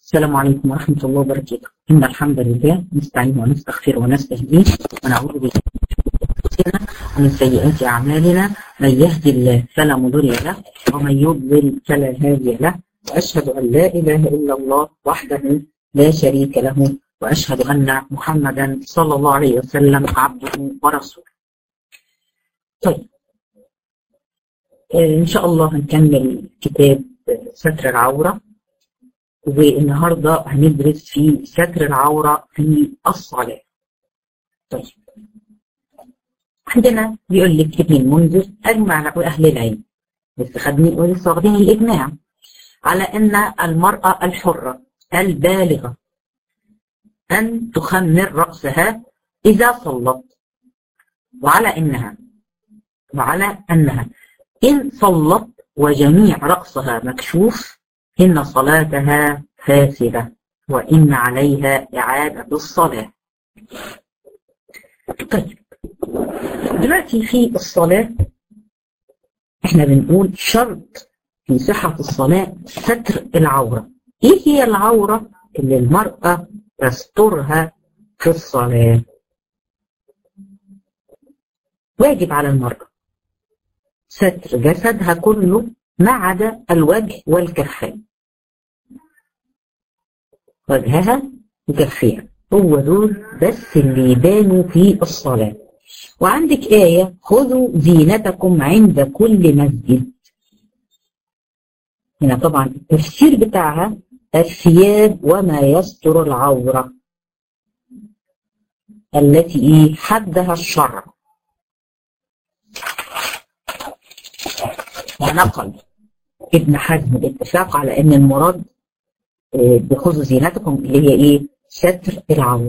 السلام عليكم ورحمة الله وبركاته إن الحمد لله نستعين ونستغفر ونستهديه ونعوذ بالله ومن سيئات أعمالنا من يهدي الله فلا مضل له ومن يضلل فلا هادي له وأشهد أن لا إله إلا الله وحده لا شريك له وأشهد أن محمدا صلى الله عليه وسلم عبده ورسوله طيب إن شاء الله هنكمل كتاب ستر العورة والنهاردة هندرس في ستر العورة في الصلاة طيب عندنا بيقول لك ابن المنذر أجمع أهل العلم بس خدني ولسه واخدين الإجماع على أن المرأة الحرة البالغة أن تخمر رأسها إذا صلت وعلى أنها وعلى أنها إن صلت وجميع رأسها مكشوف إن صلاتها فاسدة وإن عليها إعادة الصلاة طيب دلوقتي في الصلاة احنا بنقول شرط في صحة الصلاة ستر العورة ايه هي العورة اللي المرأة تسترها في الصلاة واجب على المرأة ستر جسدها كله ما عدا الوجه والكفين وجهها وكفيها هو دول بس اللي يبانوا في الصلاة وعندك آية خذوا زينتكم عند كل مسجد هنا طبعا التفسير بتاعها الثياب وما يستر العورة التي إيه حدها الشرع ونقل ابن حزم الاتفاق على ان المراد بخذوا زينتكم اللي هي ايه ستر العورة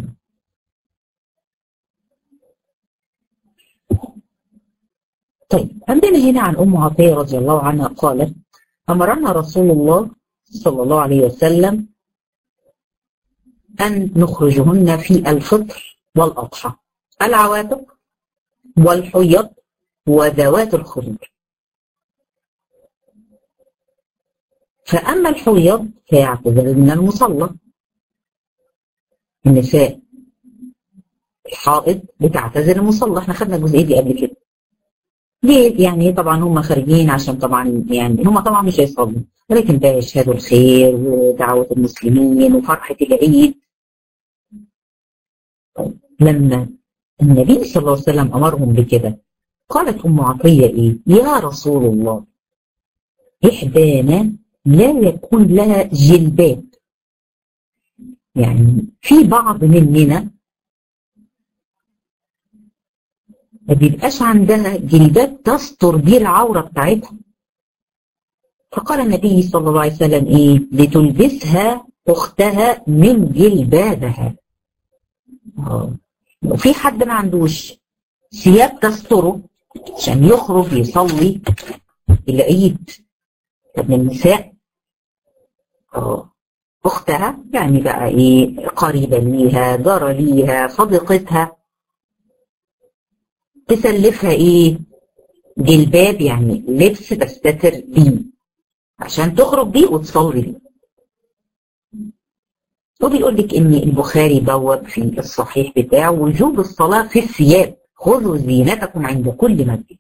طيب عندنا هنا عن ام عطية رضي الله عنها قالت امرنا رسول الله صلى الله عليه وسلم ان نخرجهن في الفطر والاضحى العواتق والحيض وذوات الخدور فأما الحيض فيعتذر من المصلى النساء الحائض بتعتذر المصلى احنا خدنا الجزئية دي قبل كده ليه؟ يعني طبعا هم خارجين عشان طبعا يعني هم طبعا مش هيصلوا ولكن بقى يشهدوا الخير ودعوة المسلمين وفرحة العيد لما النبي صلى الله عليه وسلم أمرهم بكده قالت أم عطية إيه؟ يا رسول الله إحدانا لا يكون لها جلباب يعني في بعض مننا ما بيبقاش عندها جلباب تستر بيه العورة بتاعتها فقال النبي صلى الله عليه وسلم ايه لتلبسها اختها من جلبابها وفي حد ما عندوش ثياب تستره عشان يخرج يصلي العيد طب النساء اه اختها يعني بقى ايه قريبة ليها جارة ليها صديقتها تسلفها ايه جلباب يعني لبس تستتر بيه عشان تخرج بيه وتصلي بيه وبيقول لك ان البخاري بوب في الصحيح بتاعه وجوب الصلاة في الثياب خذوا زينتكم عند كل مسجد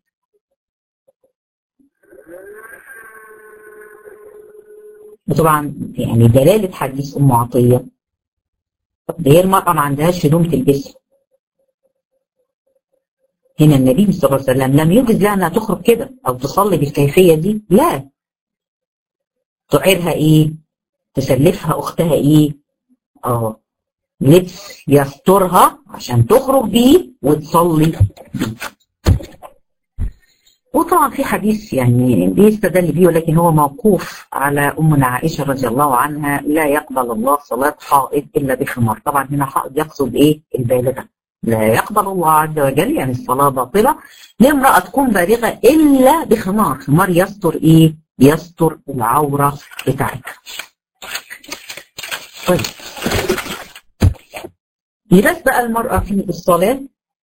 وطبعا يعني دلالة حديث أم عطية طب هي المرأة ما عندهاش هدوم تلبسها هنا النبي صلى الله عليه وسلم لم يجز لها انها تخرج كده او تصلي بالكيفية دي لا تعيرها ايه تسلفها اختها ايه اه لبس يسترها عشان تخرج بيه وتصلي بيه وطبعا في حديث يعني بيستدل بيه ولكن هو موقوف على أمنا عائشة رضي الله عنها لا يقبل الله صلاة حائض إلا بخمار طبعا هنا حائض يقصد إيه البالغة لا يقبل الله عز وجل يعني الصلاة باطلة لامرأة تكون بالغة إلا بخمار خمار يستر إيه يستر العورة بتاعتها طيب لباس بقى المرأة في الصلاة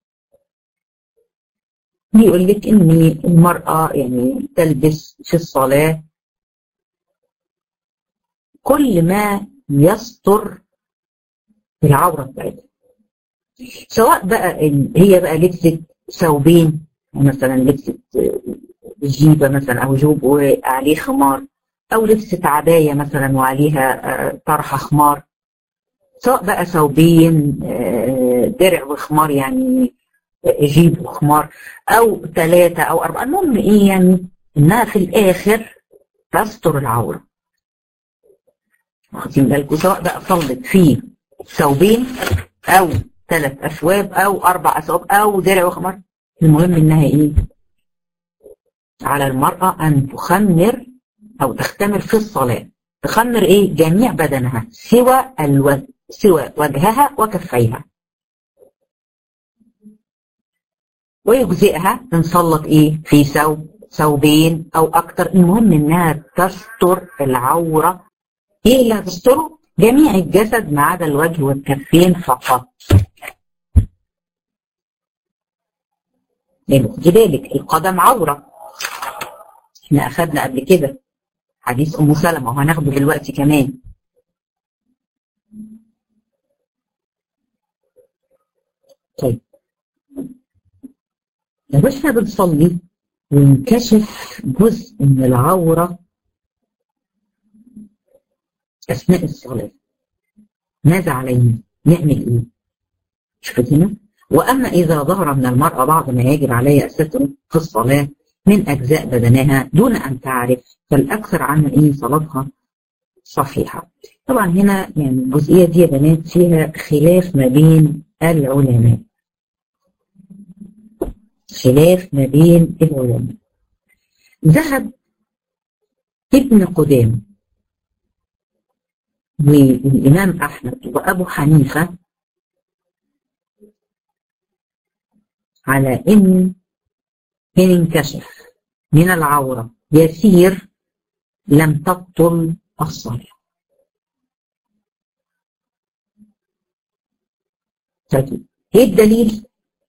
بيقول لك ان المرأة يعني تلبس في الصلاة كل ما يستر العورة بتاعتها سواء بقى هي بقى لبست ثوبين مثلا لبست جيبة مثلا أو جوب وعليه خمار أو لبست عباية مثلا وعليها طرحة خمار سواء بقى ثوبين درع وخمار يعني جيب وخمار أو ثلاثة أو أربعة المهم إيه يعني إنها في الآخر تستر العورة واخدين بالكم سواء بقى صلت في ثوبين أو ثلاث أثواب أو أربع أثواب أو درع وخمار المهم إنها إيه على المرأة أن تخمر أو تختمر في الصلاة تخمر إيه جميع بدنها سوى الوجه سوى وجهها وكفيها ويجزئها إن صلت إيه في ثوب ثوبين أو أكتر المهم إنها تستر العورة إيه اللي هتستره جميع الجسد ما عدا الوجه والكفين فقط لأنه خدي بالك القدم عورة احنا أخدنا قبل كده حديث أم سلمة وهناخده دلوقتي كمان طيب لو احنا بنصلي وانكشف جزء من العورة أثناء الصلاة ماذا علينا؟ نعمل إيه؟ شوفت هنا؟ وأما إذا ظهر من المرأة بعض ما يجب عليها الستر في الصلاة من أجزاء بدنها دون أن تعرف فالأكثر عن إيه صلاتها صحيحة طبعا هنا يعني الجزئية دي يا بنات فيها خلاف ما بين العلماء خلاف ما بين العلماء ذهب ابن قدام والإمام أحمد وأبو حنيفة على إن إن انكشف من العورة يسير لم تبطل الصلاة طيب ايه الدليل؟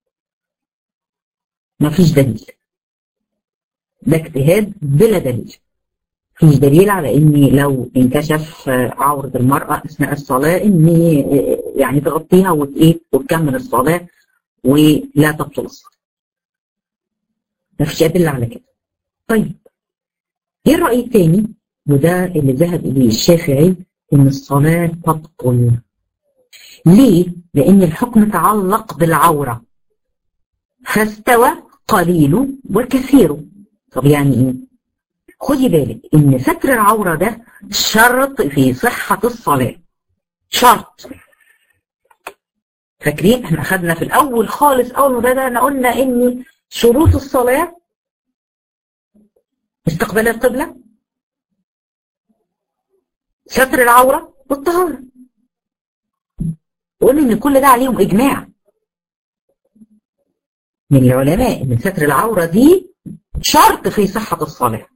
مفيش دليل ده اجتهاد بلا دليل مفيش دليل على ان لو انكشف عورة المرأة اثناء الصلاة ان يعني تغطيها وايه وتكمل الصلاة ولا تبطل الصلاة مفيش أدلة على كده طيب ايه الرأي الثاني وده اللي ذهب إليه الشافعي إن الصلاة تبطل ليه؟ لأن الحكم تعلق بالعورة فاستوى قليل وكثير طب يعني إيه؟ خدي بالك إن ستر العورة ده شرط في صحة الصلاة شرط فاكرين احنا أخذنا في الأول خالص أول ما بدأنا قلنا إن شروط الصلاة استقبال القبلة ستر العورة والطهارة وقلنا ان كل ده عليهم اجماع من العلماء ان ستر العورة دي شرط في صحة الصلاة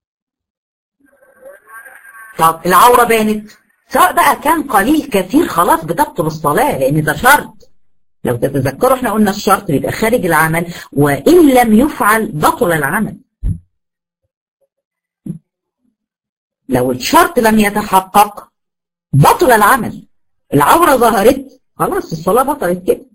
طب العورة بانت سواء بقى كان قليل كثير خلاص بتبطل الصلاة لان ده شرط لو تتذكروا احنا قلنا الشرط بيبقى خارج العمل وان لم يفعل بطل العمل لو الشرط لم يتحقق بطل العمل العورة ظهرت خلاص الصلاة بطلت كده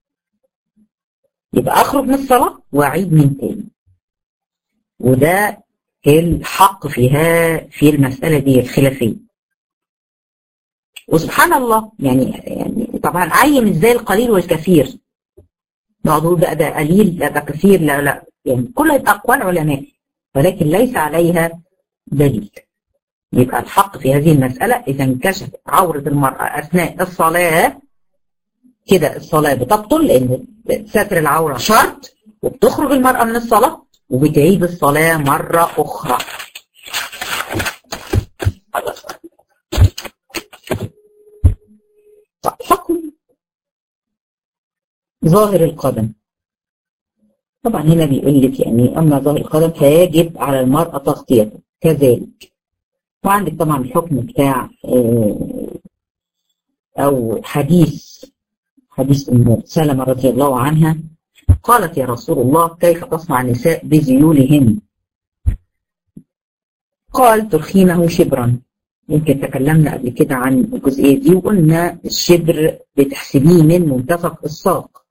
يبقى أخرج من الصلاة وأعيد من تاني وده الحق فيها في المسألة دي الخلافية وسبحان الله يعني يعني طبعا عين ازاي القليل والكثير نقعد بقى ده قليل لا ده كثير لا لا يعني كل أقوال علماء ولكن ليس عليها دليل يبقى الحق في هذه المسألة إذا انكشفت عورة المرأة أثناء الصلاة كده الصلاة بتبطل لأن ستر العورة شرط وبتخرج المرأة من الصلاة وبتعيد الصلاة مرة أخرى حكم ظاهر القدم طبعا هنا بيقول لك يعني أما ظاهر القدم فيجب على المرأة تغطيته كذلك وعندك طبعا الحكم بتاع أو حديث حديث أم سلمة رضي الله عنها قالت يا رسول الله كيف تصنع النساء بذيولهن قال ترخينه شبرا يمكن تكلمنا قبل كده عن الجزئية دي وقلنا الشبر بتحسبيه من منتصف الساق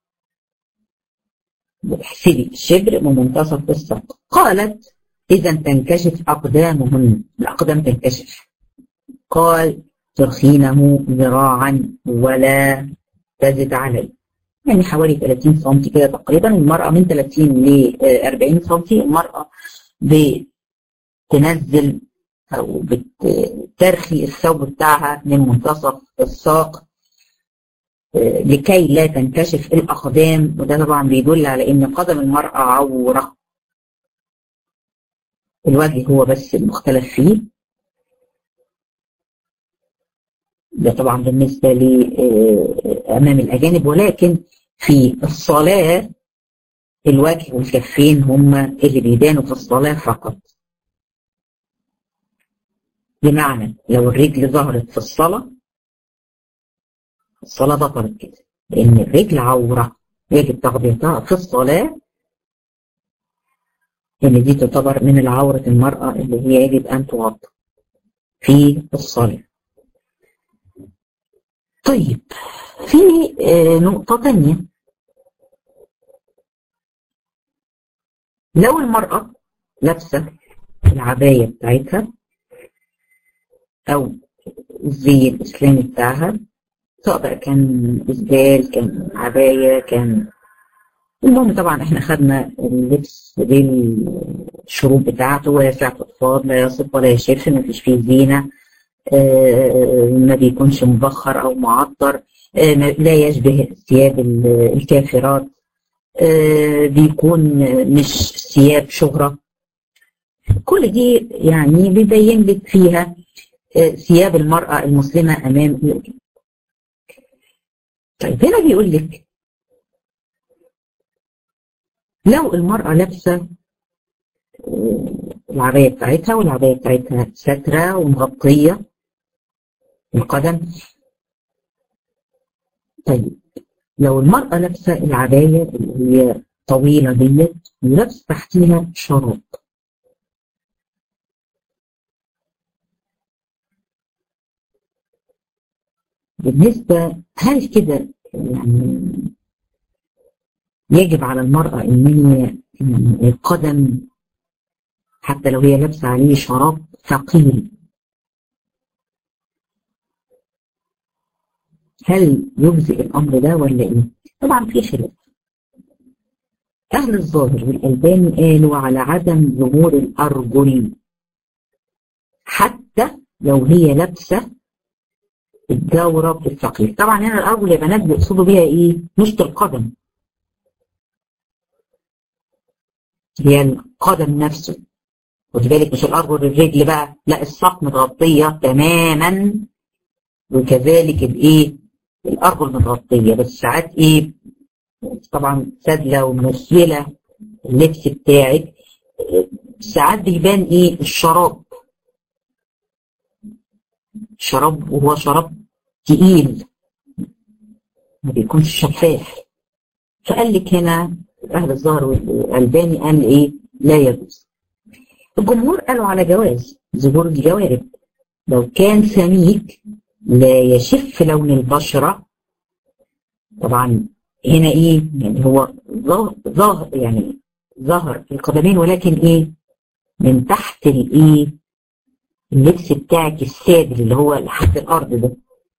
بتحسبي الشبر من منتصف الساق قالت إذا تنكشف أقدامهن الأقدام تنكشف قال ترخينه ذراعا ولا تزد عليه يعني حوالي 30 سم كده تقريبا المرأة من 30 ل 40 سم المرأة بتنزل أو بترخي الثوب بتاعها من منتصف الساق لكي لا تنكشف الأقدام وده طبعا بيدل على إن قدم المرأة عورة الوجه هو بس المختلف فيه ده طبعا بالنسبة لي أمام الأجانب ولكن في الصلاة الوجه والكفين هما اللي بيبانوا في الصلاة فقط بمعنى لو الرجل ظهرت في الصلاة الصلاة بطلت كده لأن الرجل عورة يجب تغطيتها في الصلاة إن دي تعتبر من العورة المرأة اللي هي يجب أن تغطى في الصلاة طيب في نقطة تانية لو المرأة لابسة العباية بتاعتها أو الزي الإسلامي بتاعها سواء بقى كان إسبال كان عباية كان المهم طبعا احنا خدنا اللبس بالشروط بتاعته ولا ساعة أطفال لا يصف ولا يشف ما فيش فيه زينة آه ما بيكونش مبخر أو معطر آه لا يشبه ثياب الكافرات آه بيكون مش ثياب شهرة كل دي يعني بيبين لك فيها ثياب المرأة المسلمة أمام الوجه طيب هنا بيقول لك لو المرأة لابسة العباية بتاعتها والعباية بتاعتها سترة ومغطية القدم طيب لو المرأة لابسة العباية اللي هي طويلة ديت ولابسة تحتيها شراب بالنسبة هل كده يعني يجب على المرأة إن هي القدم حتى لو هي لابسة عليه شراب ثقيل هل يجزئ الأمر ده ولا إيه؟ طبعا في خلاف أهل الظاهر والألباني قالوا على عدم ظهور الأرجل حتى لو هي لابسة الجورب الثقيل طبعا هنا الأرجل يا بنات بيقصدوا بيها إيه؟ مشط القدم هي القدم نفسه خد بالك مش الارجل الرجل بقى لا الساق متغطيه تماما وكذلك الايه الارجل متغطيه بس ساعات ايه طبعا سادله ومنسله اللبس بتاعك ساعات بيبان ايه الشراب شراب وهو شراب تقيل ما بيكونش شفاف فقال لك هنا أهل الظهر والألباني قال إيه لا يجوز الجمهور قالوا على جواز ظهور الجوارب لو كان سميك لا يشف لون البشرة طبعا هنا إيه يعني هو ظاهر يعني ظهر القدمين ولكن إيه من تحت الإيه اللبس بتاعك السادل اللي هو لحد الأرض ده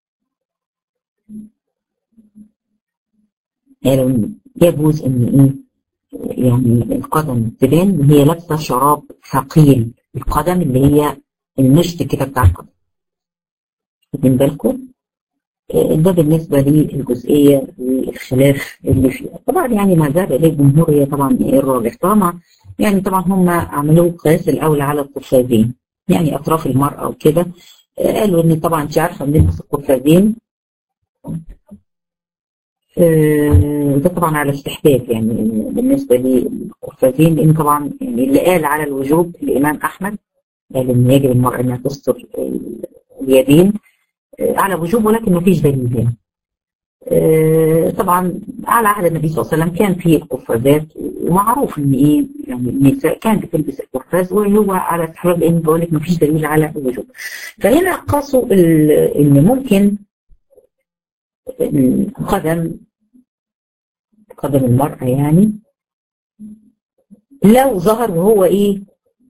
قالوا يجوز ان ايه يعني القدم تبان ان هي لابسه شراب ثقيل القدم اللي هي المشط كده بتاع القدم واخدين بالكم ده بالنسبه للجزئيه والخلاف اللي فيها طبعا يعني ما ذهب اليه الجمهور هي طبعا ايه الراجح طبعا يعني طبعا هم عملوه قياس الاولى على القفازين يعني اطراف المراه وكده قالوا ان طبعا انت عارفه بنلبس القفازين ده طبعا على استحباب يعني بالنسبه للقفازين لان طبعا يعني اللي قال على الوجوب الامام احمد قال ان يجب المراه انها تستر اليدين على وجوب ولكن ما فيش دليل يعني طبعا على عهد النبي صلى الله عليه وسلم كان في القفازات ومعروف ان ايه يعني النساء كانت بتلبس القفاز وهو على استحباب لان بقول لك مفيش دليل على الوجوب فهنا قاسوا ان ممكن قدم قدم المرأة يعني لو ظهر وهو ايه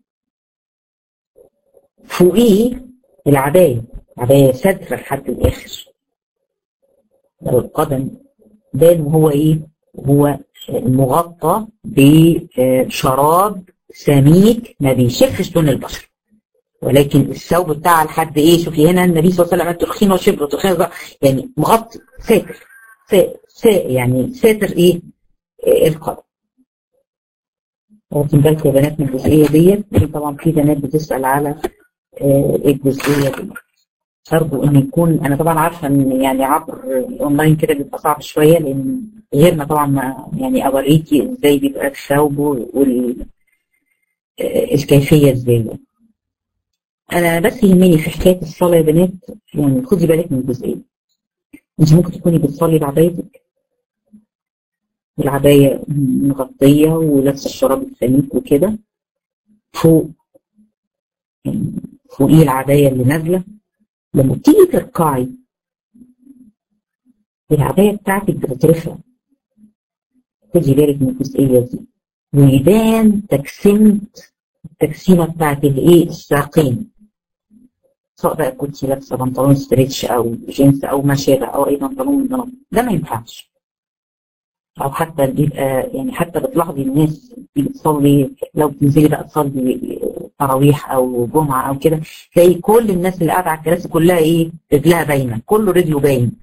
فوقيه العباية عباية سادرة لحد الآخر لو القدم بان وهو ايه هو مغطى بشراب سميك ما بيشفش لون البشر ولكن الثوب بتاع لحد ايه شوفي هنا النبي صلى الله عليه وسلم تخين وشبر تخين يعني مغطي ساتر ساتر يعني ساتر ايه القدم واخدين بالكم يا بنات من الجزئيه ديت طبعا في بنات بتسال على الجزئيه دي ارجو ان يكون انا طبعا عارفه ان يعني عبر الاونلاين كده بيبقى صعب شويه لان غيرنا طبعا ما يعني اوريكي ازاي بيبقى الثوب والكيفيه ازاي انا بس يهمني في حكايه الصلاه يا بنات يعني خدي بالك من الجزئيه انت ممكن تكوني بتصلي بعبايتك العبايه مغطيه ولابسه الشراب السميك وكده فوق يعني فوقيه العبايه اللي نازله لما تيجي تركعي العباية بتاعتك بتترفع خدي بالك من الجزئية دي ويبان تجسيمة التجسيمة بتاعت الايه الساقين سواء بقى كنت لابسة بنطلون ستريتش أو جينز أو ما شابه أو أي بنطلون من بنطلون ده ما ينفعش أو حتى بيبقى يعني حتى بتلاحظي الناس اللي بتصلي لو بتنزلي بقى تصلي تراويح او جمعه او كده تلاقي كل الناس اللي قاعده على الكراسي كلها ايه رجلها باينه كله رجله باين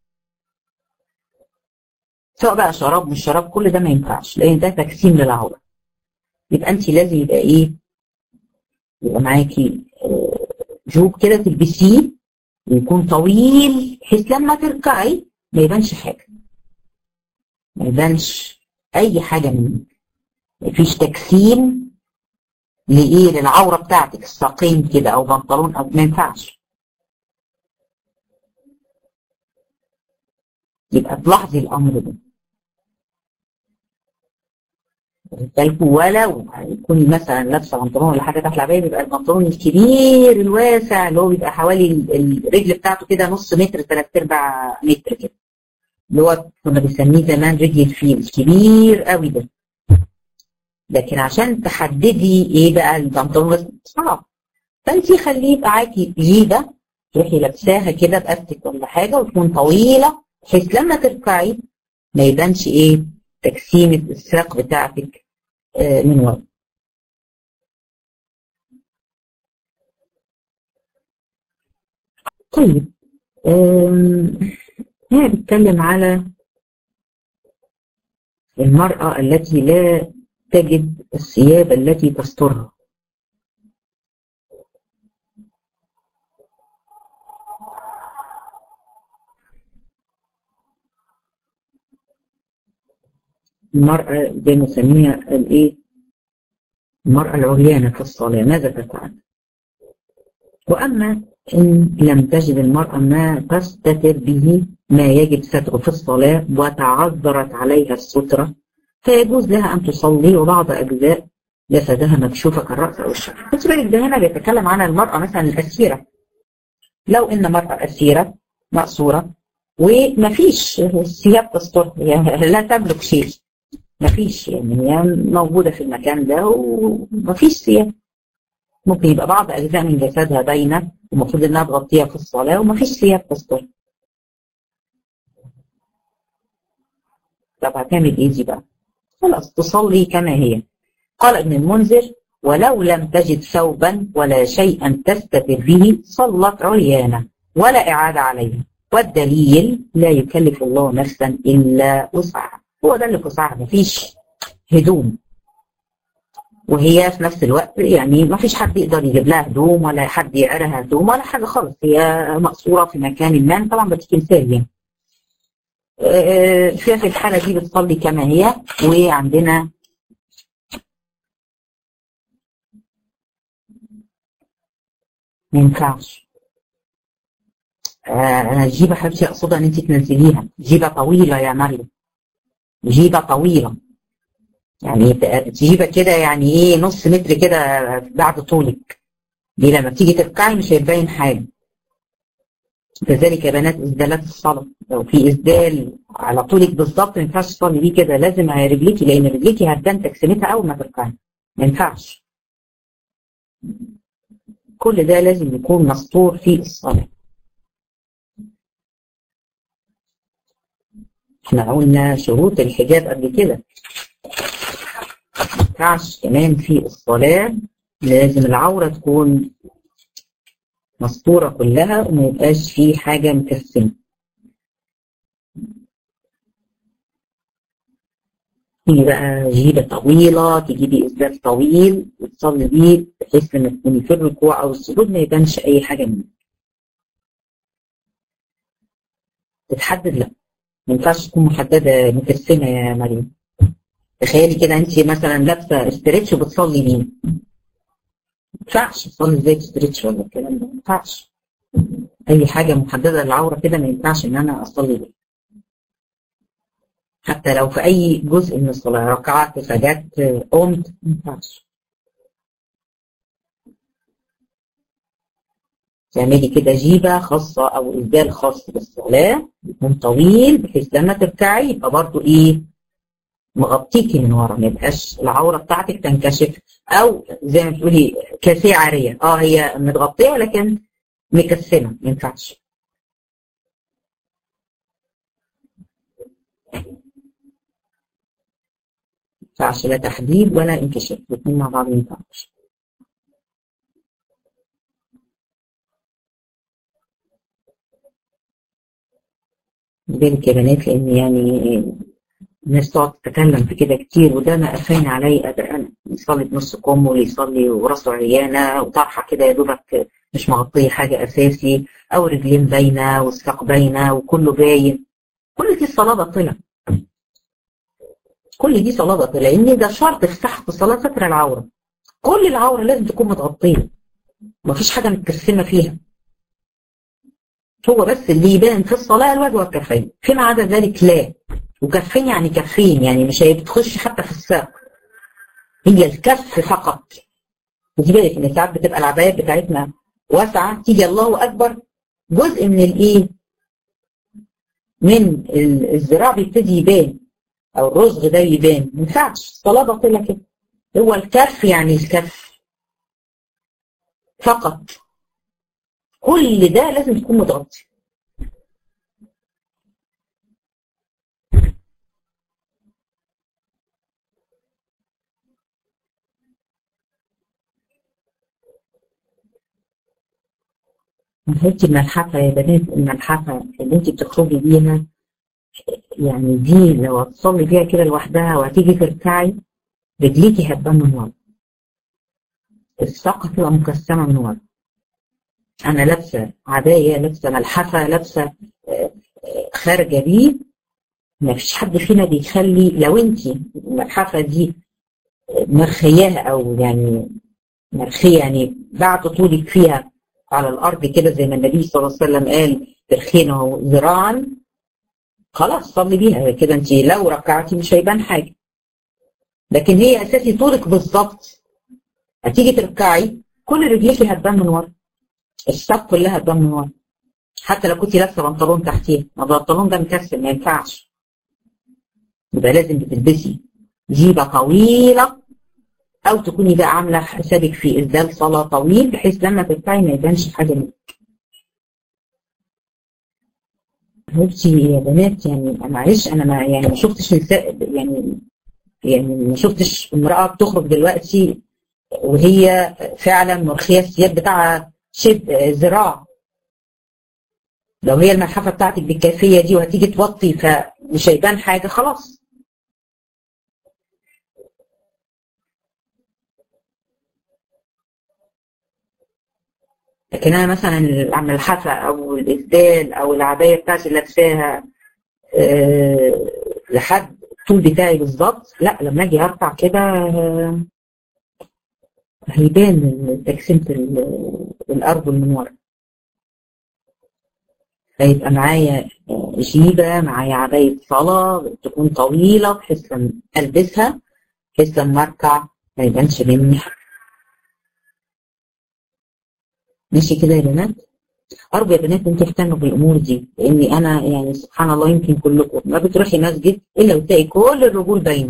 سواء بقى شراب مش شراب كل ده ما ينفعش لان ده تجسيم للعوره يبقى انت لازم يبقى ايه يبقى معاكي جوب كده تلبسيه ويكون طويل بحيث لما تركعي ما يبانش حاجه ما يبانش اي حاجه منك مفيش تجسيم لايه للعوره بتاعتك الساقين كده او بنطلون او ما ينفعش يبقى تلاحظي الامر ده بالكم ولو هيكون مثلا لابسه بنطلون ولا حاجه تحت العبايه بيبقى البنطلون الكبير الواسع اللي هو بيبقى حوالي الرجل بتاعته كده نص متر ثلاث ارباع متر كده اللي هو كنا بنسميه زمان رجل الفيل الكبير قوي ده لكن عشان تحددي ايه بقى البنطلون بس صعب فانت خليه يبقى معاكي جيبه تروحي لابساها كده باستك ولا حاجه وتكون طويله بحيث لما تركعي ما يبانش ايه تجسيمه الساق بتاعتك آه من ورا طيب هنا بيتكلم على المرأة التي لا تجد الثياب التي تسترها المرأة زي ما نسميها الايه المرأة العريانة في الصلاة ماذا تفعل وأما إن لم تجد المرأة ما تستتر به ما يجب ستره في الصلاة وتعذرت عليها السترة فيجوز لها أن تصلي وبعض أجزاء جسدها مكشوفة كالرأس أو الشعر. خد بالك ده هنا بيتكلم عن المرأة مثلا الأسيرة. لو إن مرأة أسيرة مأسورة ومفيش ثياب تستر يعني لا تملك شيء. مفيش يعني هي موجودة في المكان ده ومفيش ثياب. ممكن يبقى بعض أجزاء من جسدها باينة ومفروض إنها تغطيها في الصلاة ومفيش ثياب تستر. طب هتعمل إيه دي بقى؟ خلاص تصلي كما هي قال ابن المنذر ولو لم تجد ثوبا ولا شيئا تستتر به صلت عريانة ولا إعادة عليها والدليل لا يكلف الله نفسا إلا وسعها هو ده اللي في وسعها مفيش هدوم وهي في نفس الوقت يعني ما فيش حد يقدر يجيب لها هدوم ولا حد يعرها هدوم ولا حاجة خالص هي مقصورة في مكان ما طبعا بديك مثال يعني فيها في الحالة دي بتصلي كما هي وعندنا ما ينفعش آه انا الجيبه حبيبتي اقصدها ان انت تنزليها جيبه طويله يا مريم جيبة طويلة يعني جيبة كده يعني ايه نص متر كده بعد طولك دي لما بتيجي تركعي مش هيبين حاجة كذلك يا بنات اسدالات الصلاة لو في اسدال على طولك بالظبط ما ينفعش تصلي بيه كده لازم على رجليكي لان رجليكي هتبان تقسيمتها اول ما تركعي ما ينفعش كل ده لازم يكون مسطور في الصلاة احنا قلنا شروط الحجاب قبل كده ما ينفعش كمان في الصلاة لازم العورة تكون مسطورة كلها وما يبقاش فيه حاجة مكسمة تيجي بقى جيبة طويلة تجيبي إزاز طويل وتصلي بيه بحيث لما تكوني في الركوع أو السجود ما يبانش أي حاجة منه. تتحدد لا ما ينفعش تكون محددة مكسمة يا مريم. تخيلي كده أنت مثلا لابسة استريتش وبتصلي بيه. ما ينفعش تصلي ازاي استريتش ولا الكلام ده ما ينفعش. أي حاجة محددة للعورة كده ما ينفعش إن أنا أصلي بيه. حتى لو في أي جزء من الصلاة ركعت سجدت قمت ما ينفعش تعملي كده جيبة خاصة أو إسدال خاص بالصلاة يكون طويل بحيث لما تركعي يبقى برضه إيه مغطيكي من ورا ما يبقاش العورة بتاعتك تنكشف أو زي ما بتقولي كاسية عارية أه هي متغطية لكن مكسمة ما ينفعش ينفعش لا تحديد ولا انكشاف الاثنين مع بعض ما ينفعش بالك يا بنات لان يعني الناس تقعد تتكلم في كده كتير وده ما قفاين علي ابدا يصلي بنص كم واللي يصلي وراسه عريانه وطرحه كده يا دوبك مش مغطيه حاجه اساسي او رجلين باينه والساق باينه وكله باين كل دي الصلاه باطله كل دي صلاة باطلة لأن ده شرط في صحة الصلاة ستر العورة كل العورة لازم تكون متغطية مفيش حاجة متكسمة فيها هو بس اللي يبان في الصلاة الوجه والكفين فيما عدا ذلك لا وكفين يعني كفين يعني مش بتخش حتى في الساق هي الكف فقط ودي بالك ان ساعات بتبقى العبايات بتاعتنا واسعة تيجي الله أكبر جزء من الايه من الذراع بيبتدي يبان او الرزغ ده يبان ما ينفعش الصلاه باطله كده هو الكف يعني الكف فقط كل ده لازم تكون متغطي حبيبتي الملحفة يا بنات الملحفة اللي انت بتخرجي بيها يعني دي لو هتصلي بيها كده لوحدها وهتيجي تركعي رجليكي هتبان من ورا الساق هتبقى مكسمه من ورا انا لابسه عبايه لابسه ملحفه لابسه خارجه بيه ما فيش حد فينا بيخلي لو انت الملحفه دي مرخياها او يعني مرخيه يعني بعد طولك فيها على الارض كده زي ما النبي صلى الله عليه وسلم قال ترخينه ذراعا خلاص صلي بيها كده انت لو ركعتي مش هيبان حاجه لكن هي اساسي طولك بالظبط هتيجي تركعي كل رجليكي هتبان من ورا الساق كلها هتبان من ورا حتى لو كنت لابسه بنطلون تحتيها ما البنطلون ده مكسر ما ينفعش يبقى لازم بتلبسي جيبه طويله او تكوني بقى عامله حسابك في اسدال صلاه طويل بحيث لما تركعي ما يبانش حاجه منك حبيبتي يا بنات يعني معلش انا ما يعني ما شفتش نساء يعني يعني ما شفتش امراه بتخرج دلوقتي وهي فعلا مرخيه الثياب بتاعها شب ذراع لو هي الملحفه بتاعتك بالكيفيه دي وهتيجي توطي فمش هيبان حاجه خلاص لكن انا مثلا الملحفه او الاسدال او العبايه بتاعتي اللي لابساها أه لحد الطول بتاعي بالظبط لا لما اجي ارفع كده أه هيبان تقسيمه الارجل من ورا هيبقى معايا جيبة معايا عباية صلاة تكون طويلة بحيث لما ألبسها بحيث لما أركع ما يبانش مني ماشي كده يا بنات أرجو يا بنات أنتوا تهتموا بالأمور دي لأني أنا يعني سبحان الله يمكن كلكم ما بتروحي مسجد إلا وتلاقي كل الرجول باينة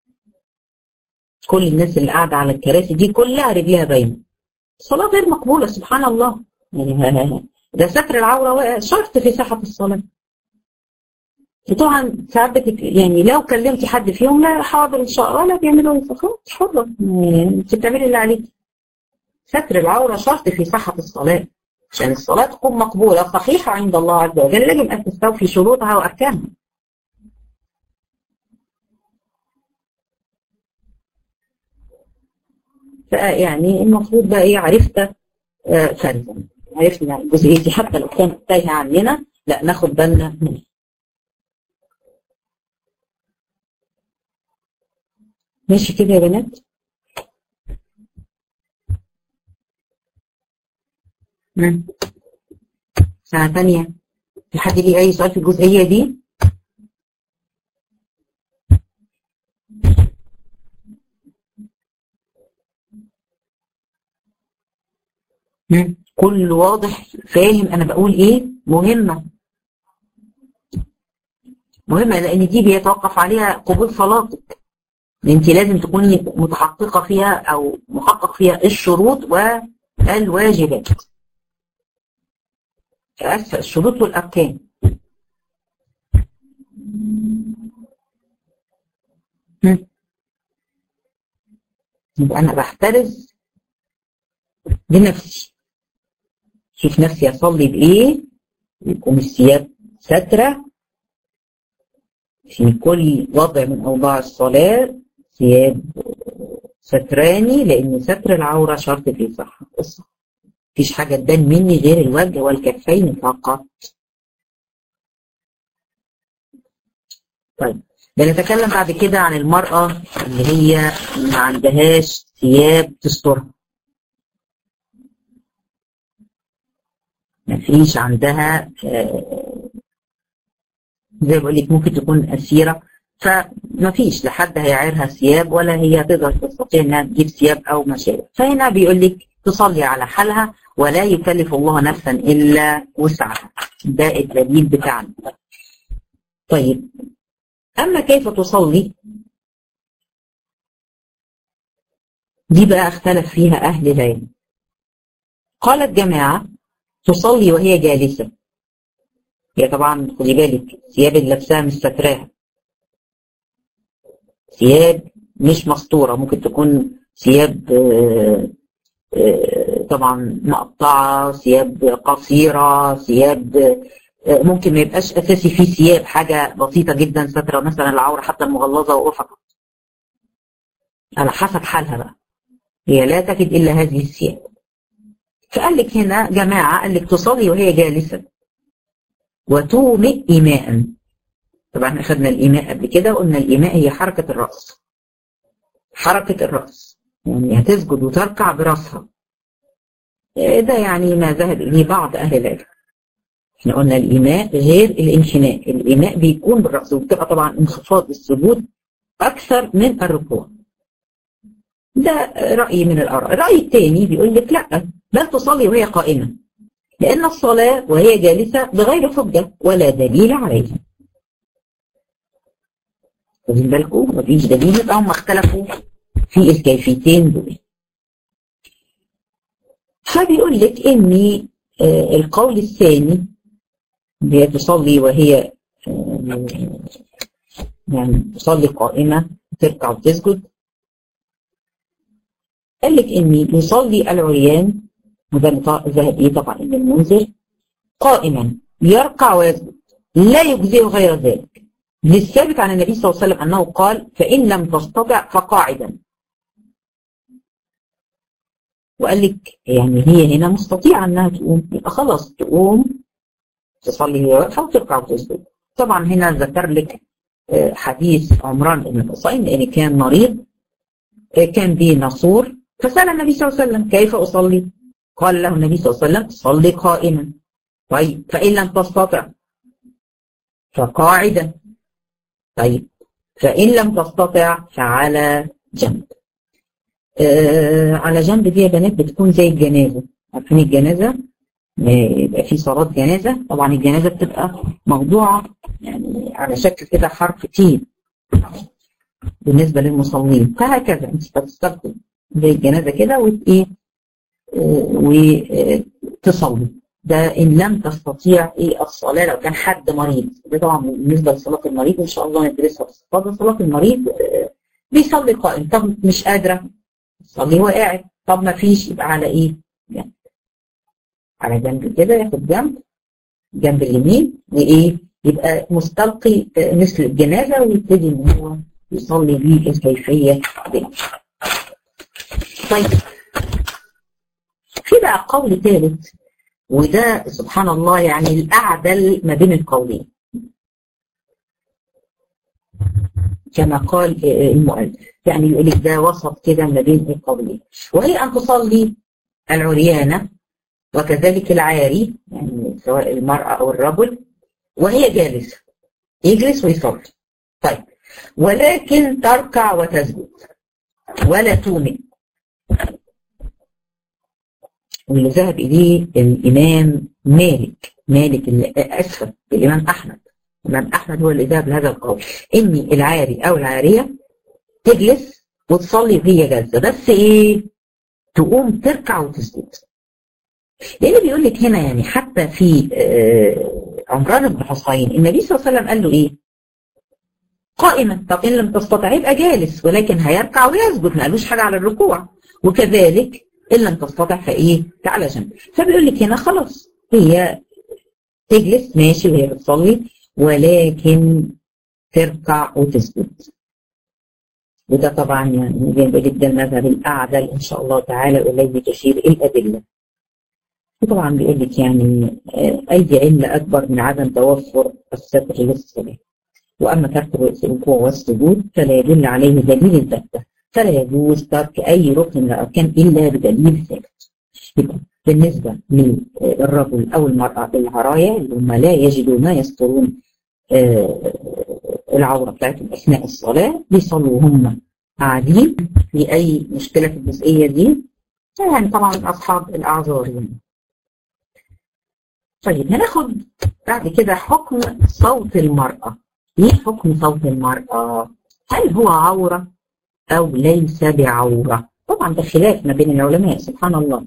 كل الناس اللي قاعدة على الكراسي دي كلها رجليها باينة الصلاة غير مقبولة سبحان الله يعني ده ستر العورة شرط في صحة الصلاة وطبعا ساعات بتك... يعني لو كلمتي حد فيهم لا حاضر ان شاء الله لا بيعملوا خلاص حرة انت بتعملي اللي عليك ستر العورة شرط في صحة الصلاة عشان الصلاة تكون مقبولة صحيحة عند الله عز وجل لازم أن تستوفي شروطها وأركانها فيعني المفروض بقى ايه عرفت آه فلزم عرفنا الجزئيه دي حتى لو كانت تايهه عننا لا ناخد بالنا منها ماشي كده يا بنات سنة تانية في حد ليه أي سؤال في الجزئية دي؟ كل واضح فاهم أنا بقول إيه؟ مهمة مهمة لأن دي بيتوقف عليها قبول صلاتك انت لازم تكوني متحققة فيها أو محقق فيها الشروط والواجبات أسفل الشروط والأركان يبقى أنا بحترز بنفسي شوف نفسي أصلي بإيه يكون الثياب سترة في كل وضع من أوضاع الصلاة ثياب ستراني لأن ستر العورة شرط في صحة الصلاة مفيش حاجة تبان مني غير الوجه والكفين فقط طيب بنتكلم بعد كده عن المرأة اللي هي ما عندهاش ثياب تسترها مفيش عندها زي بقول لك ممكن تكون أسيرة فمفيش لحد هيعيرها ثياب ولا هي تقدر تستطيع انها تجيب ثياب او ما شابه فهنا بيقول لك تصلي على حالها ولا يكلف الله نفسا الا وسعها ده الدليل بتاعنا طيب اما كيف تصلي دي بقى اختلف فيها اهل العلم قالت جماعه تصلي وهي جالسه هي طبعا خدي بالك ثياب اللي لابساها مش ستراها ثياب مش مسطوره ممكن تكون ثياب طبعا مقطعه ثياب قصيره ثياب ممكن ما يبقاش اساسي فيه ثياب حاجه بسيطه جدا ستره مثلا العوره حتى المغلظه وفقط على حسب حالها بقى هي لا تجد الا هذه الثياب فقال لك هنا جماعه قال لك تصلي وهي جالسه وتومئ إيماء طبعا أخذنا الإيماء قبل كده وقلنا الإيماء هي حركة الرأس حركة الرأس يعني هتسجد وتركع برأسها ده يعني ما ذهب إليه بعض أهل العلم احنا قلنا الإيماء غير الانحناء الإيماء بيكون بالرأس وبتبقى طبعا انخفاض السجود أكثر من الركوع ده رأي من الآراء الرأي الثاني بيقول لك لا بل تصلي وهي قائمة لأن الصلاة وهي جالسة بغير حجة ولا دليل عليها واخدين بالكم مفيش دليل يبقى هم اختلفوا في الكيفيتين دول فبيقول لك ان آه القول الثاني اللي هي تصلي وهي آه يعني تصلي قائمة تركع وتسجد قال لك ان يصلي العريان وده ذهب ايه طبعا ابن المنذر قائما يركع ويسجد لا يجزئه غير ذلك للثابت عن النبي صلى الله عليه وسلم انه قال فان لم تستطع فقاعدا وقال لك يعني هي هنا مستطيعه انها تقوم يبقى خلاص تقوم تصلي هي واقفه وتركع وتسجد طبعا هنا ذكر لك حديث عمران بن الحصين لان كان مريض كان به نصور فسال النبي صلى الله عليه وسلم كيف اصلي؟ قال له النبي صلى الله عليه وسلم صلي قائما طيب فإن لم تستطع فقاعدا طيب فإن لم تستطع فعلى جنب آه على جنب دي يا بنات بتكون زي الجنازة عارفين الجنازة يبقى في صلاة جنازة طبعا الجنازة بتبقى موضوعة يعني على شكل كده حرف تين بالنسبة للمصلين فهكذا انت بتستخدم زي الجنازة كده وايه وتصلي ده ان لم تستطيع ايه الصلاه لو كان حد مريض ده طبعا بالنسبه لصلاه المريض ان شاء الله ندرسها باستفاضه صلاه المريض بيصلي قائم طب مش قادره يصلي هو قاعد طب ما فيش يبقى على ايه؟ جنب على جنب كده ياخد جنب جنب اليمين وايه؟ يبقى مستلقي مثل الجنازه ويبتدي ان هو يصلي بيه الكيفيه دي. طيب في بقى قول ثالث وده سبحان الله يعني الأعدل ما بين القولين كما قال المؤلف يعني يقول لك ده وسط كده ما بين القولين وهي أن تصلي العريانة وكذلك العاري يعني سواء المرأة أو الرجل وهي جالسة يجلس ويصلي طيب ولكن تركع وتسجد ولا تومئ واللي ذهب إليه الإمام مالك مالك اللي أسفل الإمام أحمد الإمام أحمد هو اللي ذهب لهذا القول إن العاري أو العارية تجلس وتصلي وهي جالسة بس إيه تقوم تركع وتسجد لأن بيقول لك هنا يعني حتى في عمران بن حصين النبي صلى الله عليه وسلم قال له إيه قائما طب إن لم تستطع يبقى جالس ولكن هيركع ويسجد ما قالوش حاجة على الركوع وكذلك إن لم تستطع فإيه تعالى جنب فبيقول لك هنا خلاص هي تجلس ماشي وهي بتصلي ولكن تركع وتسجد وده طبعا يعني جنب جدا المذهب الأعدل إن شاء الله تعالى إليه تشير الأدلة وطبعا بيقول لك يعني أي علة أكبر من عدم توفر الستر للصلاة وأما ترك الركوع والسجود فلا يدل عليه دليل البتة فلا يجوز ترك أي ركن من الأركان إلا بدليل ثابت. يبقى بالنسبة للرجل أو المرأة العرايا اللي هم لا يجدوا ما يسترون العورة بتاعتهم أثناء الصلاة بيصلوا هم قاعدين في أي مشكلة في الجزئية دي يعني طبعا أصحاب الأعذار يعني. طيب هناخد بعد كده حكم صوت المرأة. إيه حكم صوت المرأة؟ هل هو عورة أو ليس بعورة طبعا ده خلاف ما بين العلماء سبحان الله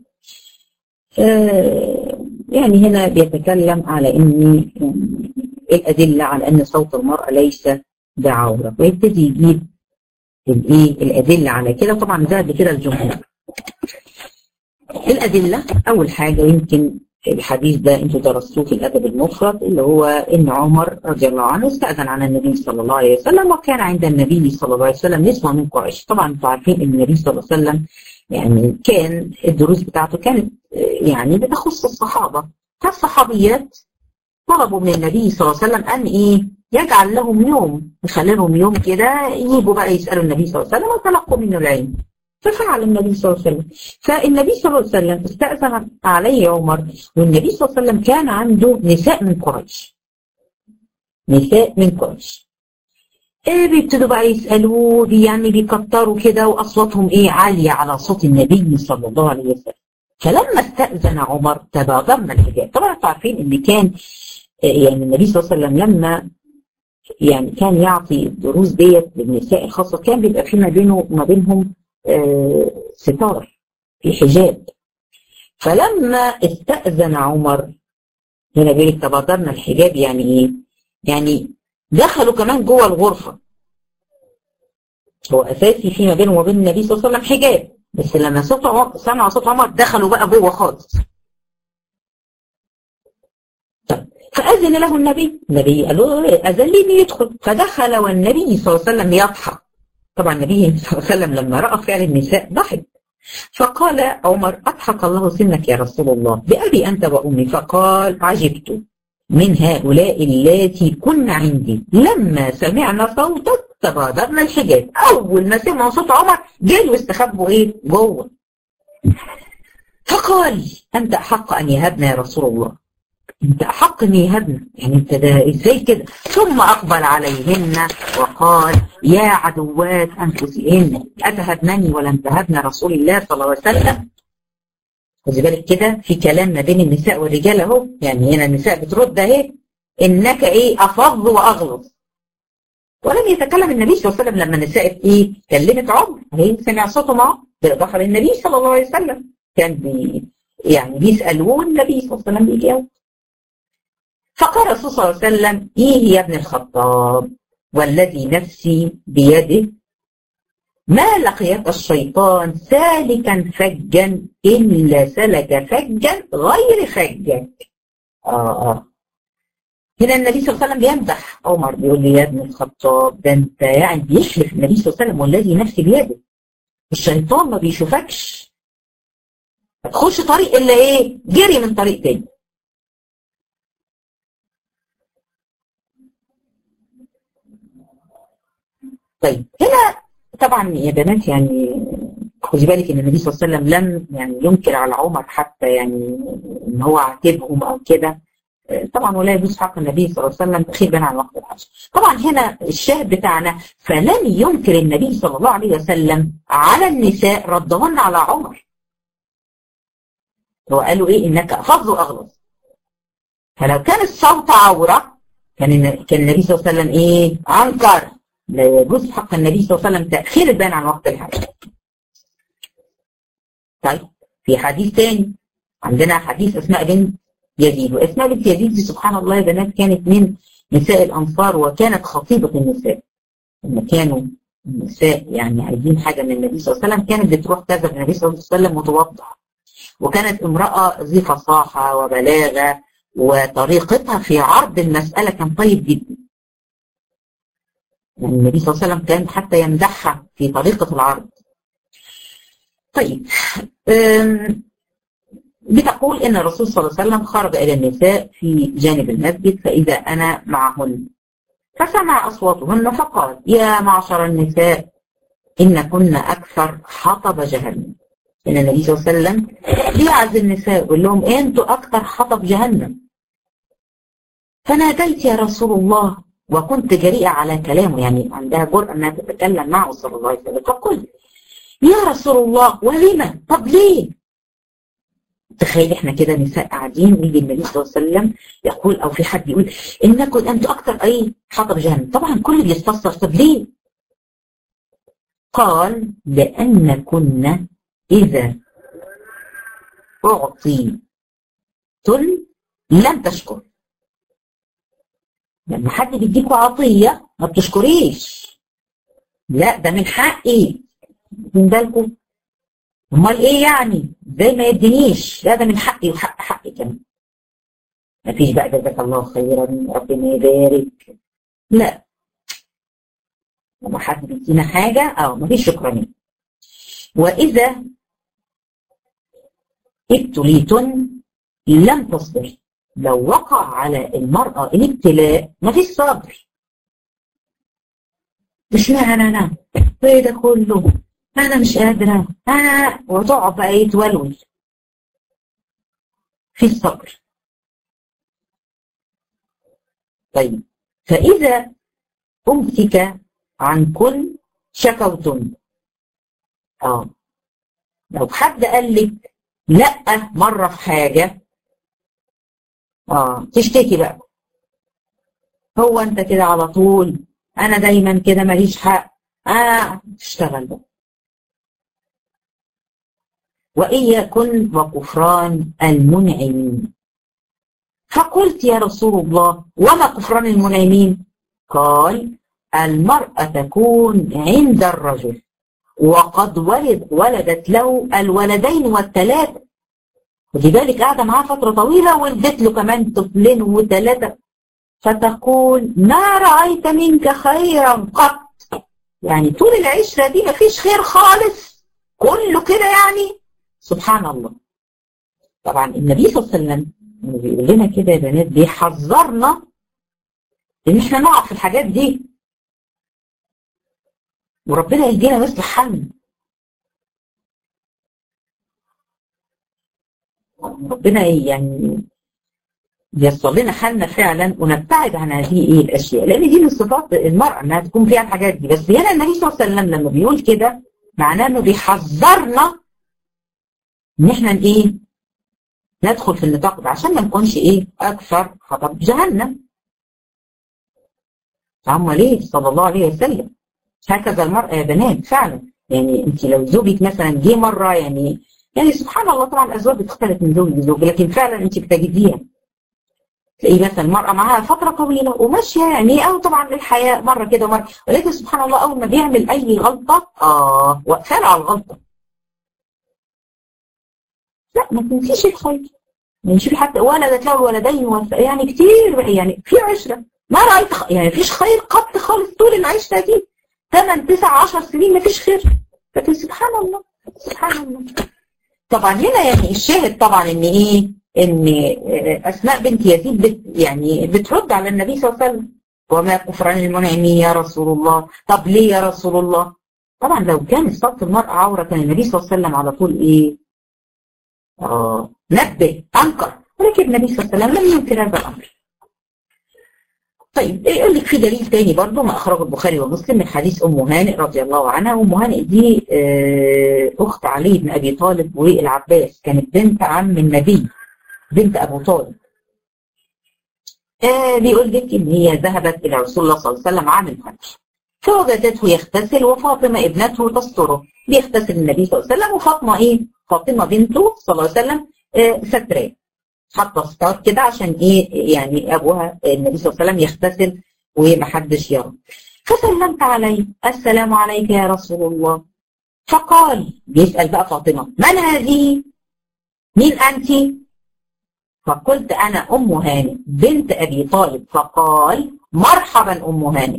آه يعني هنا بيتكلم على ان الأدلة على أن صوت المرأة ليس بعورة ويبتدي يجيب الايه الأدلة على كده طبعا ده بكده الجمهور الأدلة أول حاجة يمكن الحديث ده انتوا درستوه في الادب المفرد اللي هو ان عمر رضي الله عنه استاذن على النبي صلى الله عليه وسلم وكان عند النبي صلى الله عليه وسلم نسوه من قريش طبعا انتوا عارفين ان النبي صلى الله عليه وسلم يعني كان الدروس بتاعته كانت يعني بتخص الصحابه فالصحابيات طلبوا من النبي صلى الله عليه وسلم ان ايه يجعل لهم يوم يخلي لهم يوم كده يجوا بقى يسالوا النبي صلى الله عليه وسلم وتلقوا منه العلم ففعل النبي صلى الله عليه وسلم فالنبي صلى الله عليه وسلم استأذن عليه عمر والنبي صلى الله عليه وسلم كان عنده نساء من قريش نساء من قريش ايه بيبتدوا بقى يسألوه يعني بيكتروا كده وأصواتهم ايه عالية على صوت النبي صلى الله عليه وسلم فلما استأذن عمر تبادرنا الحجاب طبعا انتوا عارفين ان كان يعني النبي صلى الله عليه وسلم لما يعني كان يعطي الدروس ديت للنساء خاصة كان بيبقى في ما بينه وما بينهم آه ستار في حجاب فلما استأذن عمر هنا بيقول لك تبادرنا الحجاب يعني ايه؟ يعني دخلوا كمان جوه الغرفة هو أساسي في ما بينه وما بين النبي صلى الله عليه وسلم حجاب بس لما صوت سمعوا صوت عمر دخلوا بقى جوه خالص طيب فأذن له النبي النبي قال له أذن لي إنه يدخل فدخل والنبي صلى الله عليه وسلم يضحك طبعا النبي صلى الله عليه وسلم لما رأى فعل النساء ضحك فقال عمر أضحك الله سنك يا رسول الله بأبي أنت وأمي فقال عجبت من هؤلاء اللاتي كن عندي لما سمعنا صوتك تبادرنا الحجاب أول ما سمعوا صوت عمر جالوا استخبوا إيه جوه فقال أنت أحق أن يهبنا يا رسول الله انت احق ان يهبنا يعني انت ده ازاي كده ثم اقبل عليهن وقال يا عدوات انفسهن اتهبنني ولم تهبن رسول الله صلى الله عليه وسلم خدي بالك كده في كلام ما بين النساء والرجال اهو يعني هنا النساء بترد اهي انك ايه افظ واغلظ ولم يتكلم النبي صلى الله عليه وسلم لما النساء ايه كلمت عمر هي سمع صوته معه بالاضافه للنبي صلى الله عليه وسلم كان بي يعني بيسالوه النبي صلى الله عليه وسلم بيجاوب فقال الرسول صلى الله عليه وسلم ايه يا ابن الخطاب والذي نفسي بيده ما لقيت الشيطان سالكا فجا الا سلك فجا غير فجك اه اه هنا النبي صلى الله عليه وسلم بيمدح عمر بيقول لي يا ابن الخطاب ده انت يعني بيحلف النبي صلى الله عليه وسلم والذي نفسي بيده الشيطان ما بيشوفكش تخش طريق الا ايه جري من طريق تاني طيب هنا طبعا يا بنات يعني خدي بالك ان النبي صلى الله عليه وسلم لم يعني ينكر على عمر حتى يعني ان هو عاتبهم او كده طبعا ولا يجوز حق النبي صلى الله عليه وسلم تخير عن وقت الحج طبعا هنا الشاهد بتاعنا فلم ينكر النبي صلى الله عليه وسلم على النساء ردهن على عمر هو قالوا ايه انك افضل واغلظ فلو كان الصوت عوره كان كان النبي صلى الله عليه وسلم ايه انكر لا يجوز حق النبي صلى الله عليه وسلم تاخير البيان عن وقت الحج طيب في حديث تاني عندنا حديث اسماء بنت يزيد واسماء بنت يزيد دي سبحان الله يا بنات كانت من نساء الانصار وكانت خطيبه النساء لما كانوا النساء يعني عايزين حاجه من النبي صلى الله عليه وسلم كانت بتروح تذهب النبي صلى الله عليه وسلم وتوضح وكانت امراه ذي فصاحه وبلاغه وطريقتها في عرض المساله كان طيب جدا يعني النبي صلى الله عليه وسلم كان حتى يمدحها في طريقه العرض طيب بتقول ان الرسول صلى الله عليه وسلم خرج الى النساء في جانب المسجد فاذا انا معهن فسمع اصواتهن فقال يا معشر النساء ان كن اكثر حطب جهنم ان النبي صلى الله عليه وسلم بيعز النساء يقول لهم انتوا اكثر حطب جهنم فناديت يا رسول الله وكنت جريئه على كلامه يعني عندها جرأه انها تتكلم معه صلى الله عليه وسلم فقلت يا رسول الله ولما طب ليه تخيل احنا كده نساء قاعدين ويجي النبي صلى الله عليه وسلم يقول او في حد يقول انكم انتم اكثر اي حطب جهنم طبعا كل بيستفسر طب ليه؟ قال لان كنا اذا اعطيتن لم تشكر لما حد بيديكوا عطيه ما بتشكريش لا ده من حقي من بالكم امال ايه يعني زي ما يدينيش لا ده من حقي وحق حقي كمان مفيش بقى جزاك الله خيرا ربنا يبارك لا لما حد بيدينا حاجه اه مفيش شكرانيه واذا ابتليتن لم تصبر لو وقع على المرأة الابتلاء مفيش صبر مش معنى انا ايه ده كله انا مش قادره آه وتقعد بقى يتولول في الصبر طيب فاذا امسك عن كل شكوتن اه لو حد قال لك لا مره في حاجه اه تشتكي بقى هو انت كده على طول انا دايما كده ماليش حق اه تشتغل بقى وإن يكن وكفران المنعمين فقلت يا رسول الله وما كفران المنعمين قال المرأة تكون عند الرجل وقد ولد ولدت له الولدين والثلاثة خدي بالك قاعدة معاه فترة طويلة ولدت له كمان طفلين وثلاثة فتقول ما رأيت منك خيرا قط يعني طول العشرة دي مفيش خير خالص كله كده يعني سبحان الله طبعا النبي صلى الله عليه وسلم بيقول لنا كده يا بنات بيحذرنا ان احنا نقع في الحاجات دي وربنا يهدينا ويصلح حالنا ربنا يعني يصل لنا حالنا فعلا ونبتعد عن هذه ايه الاشياء لان دي من صفات المرأة انها تكون فيها الحاجات دي بس هنا النبي صلى الله عليه وسلم لما بيقول كده معناه انه بيحذرنا ان احنا ايه ندخل في النطاق ده عشان ما نكونش ايه اكثر خطب جهنم فهم ليه صلى الله عليه وسلم هكذا المرأة يا بنات فعلا يعني انت لو زوجك مثلا جه مرة يعني يعني سبحان الله طبعا الازواج بتختلف من زوج لزوج لكن فعلا انت بتجديها تلاقي مثلا المرأة معاها فترة طويلة وماشية يعني أو طبعا للحياة مرة كده ومرة ولكن سبحان الله أول ما بيعمل أي غلطة آه واقفة على الغلطة لا ما تنسيش الخير يعني شوفي حتى ولدت له ولدين يعني كتير يعني في عشرة ما رأيت خ... يعني فيش خير قط خالص طول العشرة دي 8 9 10 سنين ما فيش خير لكن سبحان الله سبحان الله طبعا هنا يعني الشاهد طبعا ان ايه ان اسماء بنت يزيد بت يعني بترد على النبي صلى الله عليه وسلم وما كفران المنعمين يا رسول الله طب ليه يا رسول الله طبعا لو كان صوت المرأة عورة كان النبي صلى الله عليه وسلم على طول ايه اه نبه انكر ولكن النبي صلى الله عليه وسلم لم ينكر هذا الامر طيب يقول لك في دليل تاني برضه ما اخرجه البخاري ومسلم من حديث ام هانئ رضي الله عنها وام هانئ دي اخت علي بن ابي طالب والعباس كانت بنت عم النبي بنت ابو طالب آه بيقول لك ان هي ذهبت الى رسول الله صلى الله عليه وسلم عام الفتح فوجدته يغتسل وفاطمه ابنته تستره بيغتسل النبي صلى الله عليه وسلم وفاطمه ايه فاطمه بنته صلى الله عليه وسلم آه ستراه حاطه ستار كده عشان ايه يعني ابوها النبي صلى الله عليه وسلم يغتسل ومحدش يرى فسلمت عليه السلام عليك يا رسول الله فقال بيسأل بقى فاطمة من هذه مين أنت فقلت أنا أم هانئ بنت أبي طالب فقال مرحبا أم هانئ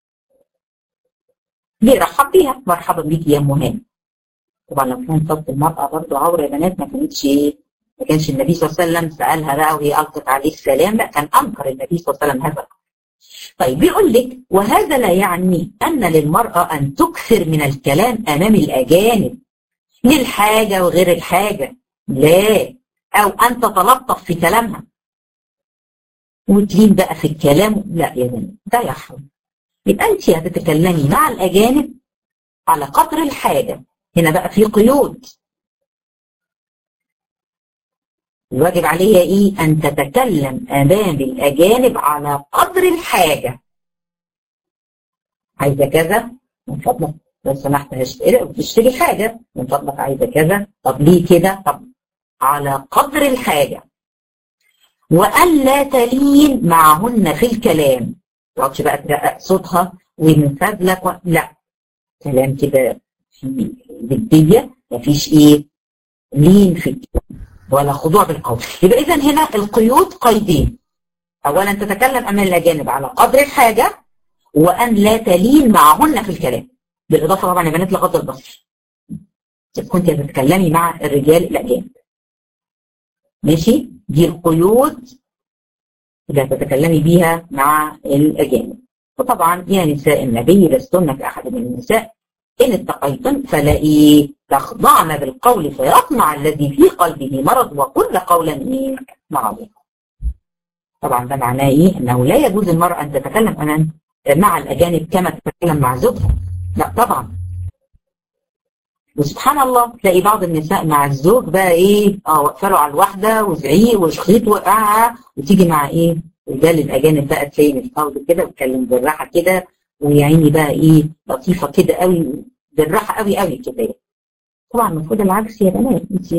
بيرحب بيها مرحبا بيك يا أم هانئ طبعا لو كان صوت المرأة برضه عورة يا بنات ما كانتش ايه ما كانش النبي صلى الله عليه وسلم سألها بقى وهي ألقت عليه السلام لا كان أنكر النبي صلى الله عليه وسلم هذا طيب بيقول لك وهذا لا يعني أن للمرأة أن تكثر من الكلام أمام الأجانب للحاجة وغير الحاجة لا أو أن تتلطف في كلامها وتلين بقى في الكلام لا يا بني ده يحرم يبقى أنت هتتكلمي مع الأجانب على قدر الحاجة هنا بقى في قيود الواجب عليها ايه ان تتكلم امام الاجانب على قدر الحاجة عايزة كذا من فضلك لو سمحت هشتري وتشتري حاجة من فضلك عايزة كذا طب ليه كده طب على قدر الحاجة وأن لا تلين معهن في الكلام تقعدش بقى ترقق صوتها ومن فضلك و... لا كلام كده في جدية مفيش ايه لين في الكلام ولا خضوع بالقول يبقى اذا هنا القيود قيدين اولا تتكلم امام الاجانب على قدر الحاجه وان لا تلين معهن في الكلام بالاضافه طبعا يا بنات لغض البصر كنت هتتكلمي مع الرجال الاجانب ماشي دي القيود اللي هتتكلمي بيها مع الاجانب وطبعا يا نساء النبي لستن كاحد من النساء إن اتقيتن فلا إيه تخضعن بالقول فيطمع الذي في قلبه مرض وكل قولا إيه معروف طبعا ده معناه إيه أنه لا يجوز المرأة أن تتكلم أمام مع الأجانب كما تتكلم مع زوجها لا طبعا وسبحان الله تلاقي بعض النساء مع الزوج بقى ايه اه واقفه على الواحده وزعيق وشخيط وقعها وتيجي مع ايه رجال الاجانب بقى تلاقي متفاوض كده وتكلم بالراحه كده ويعني بقى ايه لطيفه كده قوي بالراحه قوي قوي كده طبعا المفروض العكس يا بنات انت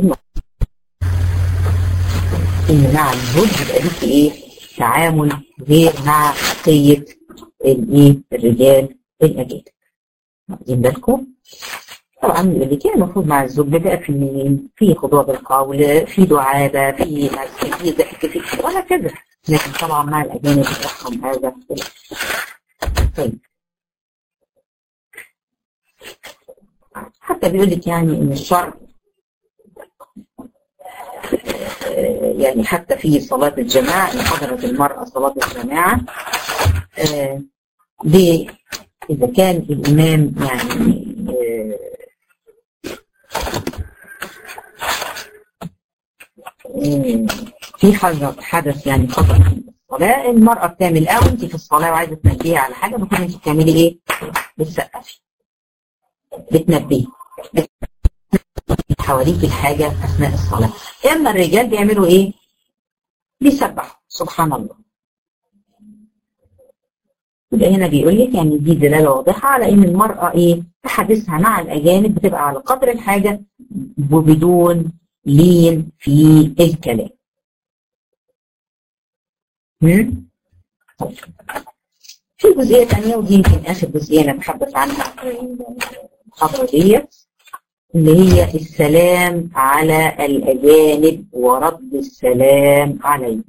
ان مع الزوج يبقى ليكي ايه تعامل غير مع بقيه الايه الرجال الاجانب واخدين بالكم طبعا اللي كان المفروض مع الزوج بيبقى في في خضوع بالقول في دعابه في في ضحك في وهكذا لكن طبعا مع الاجانب بتاعهم هذا طيب حتى بيقول لك يعني ان الشرع يعني حتى في صلاة الجماعة إن حضرت المرأة صلاة الجماعة دي إذا كان الإمام يعني في حدث حدث يعني خطأ في الصلاة المرأة بتعمل أو أنت في الصلاة وعايزة تنبهي على حاجة ممكن أنت بتعملي إيه؟ بتسقفي بتنبهي حواليك الحاجة أثناء الصلاة أما الرجال بيعملوا إيه؟ بيسبحوا سبحان الله يبقى هنا بيقول لك يعني دي دلاله واضحه على ان المراه ايه تحدثها مع الاجانب بتبقى على قدر الحاجه وبدون لين في الكلام. هم؟ طيب. في جزئيه ثانيه ودي يمكن اخر جزئيه نتحدث عنها الخطوه ديت اللي هي السلام على الاجانب ورد السلام عليهم.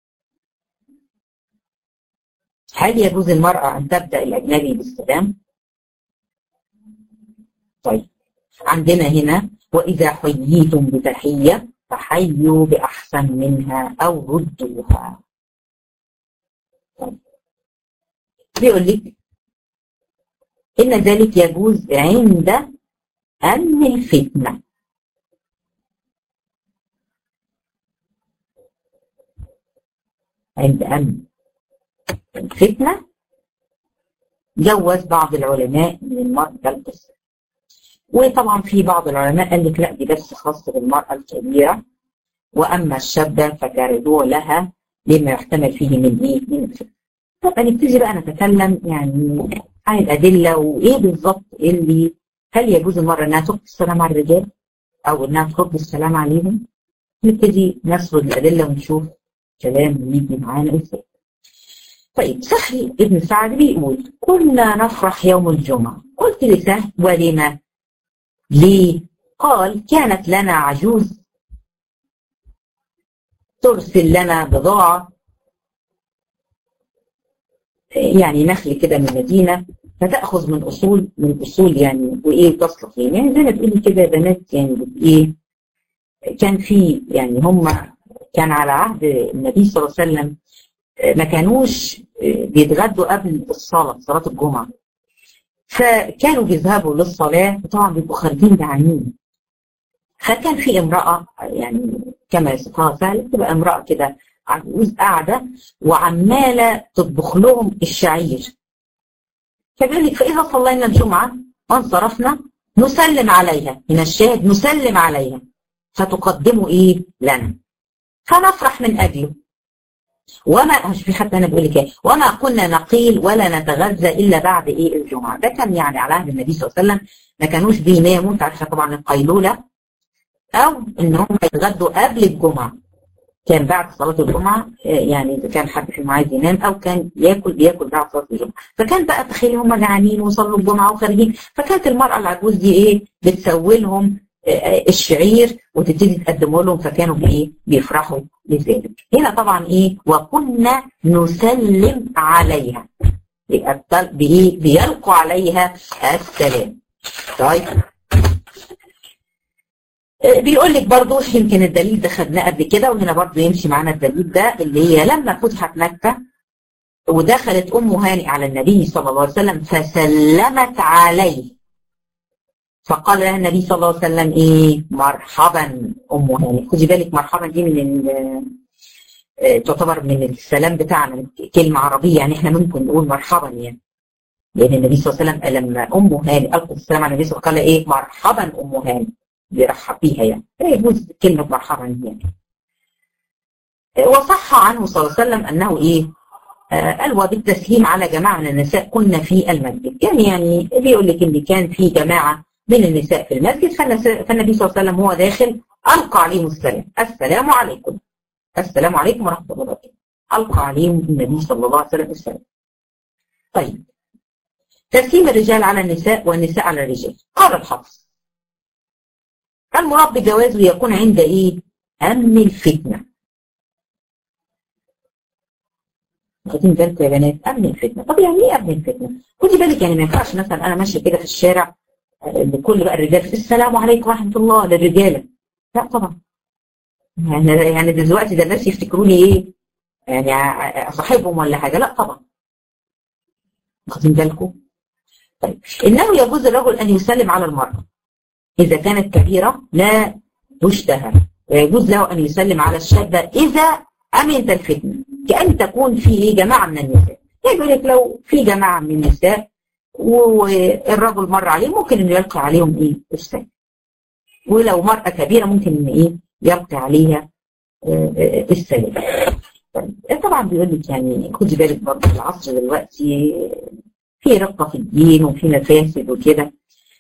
هل يجوز المرأة أن تبدأ الأجنبي بالسلام؟ طيب عندنا هنا وإذا حييتم بتحية فحيوا بأحسن منها أو ردوها طيب. بيقول لك إن ذلك يجوز عند أمن الفتنة عند أمن الفتنة جوز بعض العلماء من المرأة تلبس وطبعا في بعض العلماء قال لك لا دي بس خاصة بالمرأة الكبيرة وأما الشابة فجردوه لها لما يحتمل فيه من إيه؟ من الفتنة. طب هنبتدي بقى نتكلم يعني عن الأدلة وإيه بالظبط اللي هل يجوز المرأة إنها تلقي السلام على الرجال أو إنها ترد السلام عليهم؟ نبتدي نسرد الأدلة ونشوف كلام يجي معانا إزاي. طيب سهل ابن سعد بيقول كنا نفرح يوم الجمعة قلت لسهل ولما ليه قال كانت لنا عجوز ترسل لنا بضاعة يعني نخل كده من المدينة فتأخذ من أصول من أصول يعني وإيه تصلح يعني, يعني زي ما تقولي كده بنات يعني إيه كان في يعني هم كان على عهد النبي صلى الله عليه وسلم ما كانوش بيتغدوا قبل الصلاة صلاة الجمعة فكانوا بيذهبوا للصلاة وطبعا بيبقوا خارجين جعانين فكان في امرأة يعني كما يصفها سهل تبقى امرأة كده عجوز قاعدة وعمالة تطبخ لهم الشعير فبيقول لك فإذا صلينا الجمعة وانصرفنا نسلم عليها من الشاهد نسلم عليها فتقدموا ايه لنا فنفرح من اجله وما مش في حتى انا بقول لك ايه وما كنا نقيل ولا نتغذى الا بعد ايه الجمعه ده كان يعني على عهد النبي صلى الله عليه وسلم ما كانوش بيناموا انت عارفه طبعا القيلوله او ان هم يتغدوا قبل الجمعه كان بعد صلاه الجمعه يعني اذا كان حد فيهم عايز ينام او كان ياكل بياكل بعد صلاه الجمعه فكان بقى تخيل هم جعانين وصلوا الجمعه وخارجين فكانت المراه العجوز دي ايه بتسوي لهم الشعير وتبتدي تقدمه لهم فكانوا بايه بيفرحوا لذلك هنا طبعا ايه وكنا نسلم عليها يبقى بايه بيلقوا عليها السلام طيب بيقول لك برضه يمكن الدليل ده خدناه قبل كده وهنا برضه يمشي معانا الدليل ده اللي هي لما فتحت مكه ودخلت ام هانئ على النبي صلى الله عليه وسلم فسلمت عليه فقال لها النبي صلى الله عليه وسلم ايه مرحبا ام هانئ خدي بالك مرحبا دي من تعتبر من السلام بتاعنا كلمه عربيه يعني احنا ممكن نقول مرحبا يعني لان النبي صلى الله عليه وسلم لما ام هانئ القت السلام على النبي صلى الله عليه وسلم قال ايه مرحبا ام هانئ بيرحب بيها يعني يجوز كلمه مرحبا يعني وصح عنه صلى الله عليه وسلم انه ايه قال وبالتسليم على جماعه من النساء كنا في المسجد يعني يعني بيقول لك ان كان في جماعه من النساء في المسجد فالنبي صلى الله عليه وسلم هو داخل ألقى عليهم السلام السلام عليكم السلام عليكم ورحمة الله وبركاته ألقى عليهم النبي صلى الله عليه وسلم السلام طيب تسليم الرجال على النساء والنساء على الرجال قال الحفص المراد بجوازه يكون عند ايه امن الفتنه واخدين بالكم يا بنات امن الفتنه طب يعني ايه امن الفتنه خدي بالك يعني ما ينفعش مثلا انا ماشيه كده في الشارع لكل بقى الرجال السلام عليكم ورحمه الله للرجاله لا طبعا يعني يعني دلوقتي ده الناس يفتكروني ايه يعني اصاحبهم ولا حاجه لا طبعا واخدين بالكم طيب انه يجوز الرجل ان يسلم على المراه اذا كانت كبيره لا تشتهى ويجوز له أن يسلم على الشابة إذا أمنت الفتنة كأن تكون في جماعة من النساء يقول لك لو في جماعة من النساء والرجل مر عليه ممكن انه يلقي عليهم ايه السلام ولو مرأة كبيرة ممكن ان ايه يلقي عليها السلام طبعا بيقول لك يعني خدي بالك برضه العصر دلوقتي في رقة في الدين وفي مفاسد وكده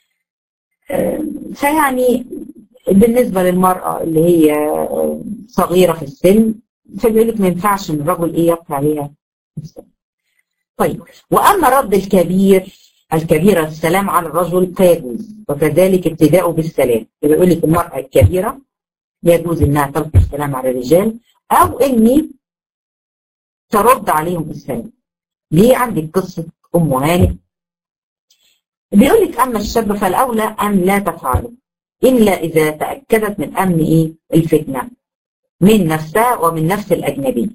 فيعني بالنسبة للمرأة اللي هي صغيرة في السن فبيقول لك ما ينفعش ان الرجل ايه يلقي عليها السلام طيب وأما رد الكبير الكبيرة السلام على الرجل فيجوز وكذلك ابتداءه بالسلام يقول لك المرأة الكبيرة يجوز انها تلقي السلام على الرجال او اني ترد عليهم السلام ليه عندك قصة ام هانئ بيقول لك اما الشاب فالاولى ان لا تفعله الا اذا تاكدت من امن ايه الفتنه من نفسها ومن نفس الاجنبي